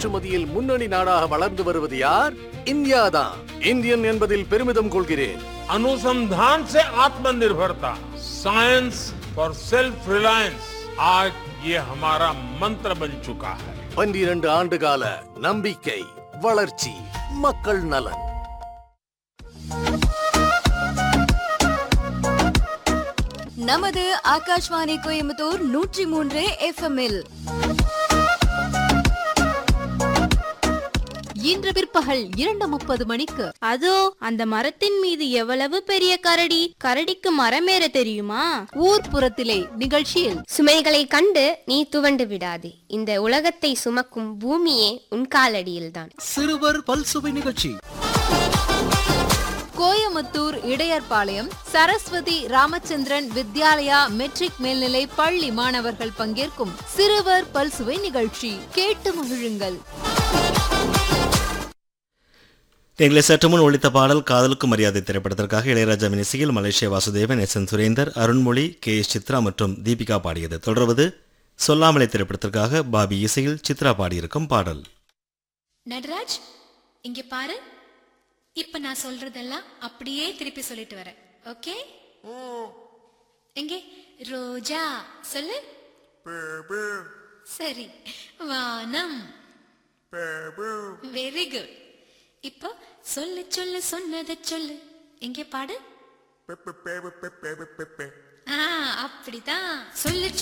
ஏற்றுமதியில் முன்னணி நாடாக வளர்ந்து வருவது யார் இந்தியாதான் இந்தியன் என்பதில் பெருமிதம் கொள்கிறேன் अनुसंधान से आत्मनिर्भरता साइंस फॉर सेल्फ रिलायंस आज ये हमारा मंत्र बन चुका है பன்னிரண்டு ஆண்டு கால நம்பிக்கை வளர்ச்சி மக்கள் நலன் நமது ஆகாஷ்வாணி கோயம்புத்தூர் நூற்றி மூன்று எஃப்எம்இல் இன்று பிற்பகல் இரண்டு முப்பது மணிக்கு அதோ அந்த மரத்தின் மீது எவ்வளவு பெரிய கரடி கரடிக்கு மரமேற தெரியுமா ஊர்ப்புறத்திலே நிகழ்ச்சியில் சுமைகளை கண்டு நீ துவண்டு விடாதே இந்த உலகத்தை சுமக்கும் பூமியே உன் காலடியில்தான் சிறுவர் பல்சுவை நிகழ்ச்சி கோயமுத்தூர் இடையர்பாளையம் சரஸ்வதி ராமச்சந்திரன் வித்யாலயா மெட்ரிக் மேல்நிலை பள்ளி மாணவர்கள் பங்கேற்கும் சிறுவர் பல்சுவை நிகழ்ச்சி கேட்டு மகிழுங்கள் எங்களை சற்று முன் ஒழித்த பாடல் காதலுக்கு மரியாதை திரைப்படத்திற்காக இளையராஜாவின் இசையில் Malaysia Vasudevan S N Surendar Arunmozhi K S Chitra மற்றும் தீபிகா பாடியது தொடர்வது சொல்லாமலே திரைப்படத்திற்காக பாபி இசையில் சித்ரா பாடியிருக்கும் பாடல் நடராஜ் இங்க பாரு இப்ப நான் சொல்றதெல்லாம் அப்படியே திருப்பி சொல்லிட்டு வரேன் ஓகே எங்கே ரோஜா சொல்லு சரி வானம் வெரி குட் இப்போ சொல்லு சொல்லு சொன்னதை சொல்லு எங்கே பாடு ஆ அப்படிதான் சொல்லு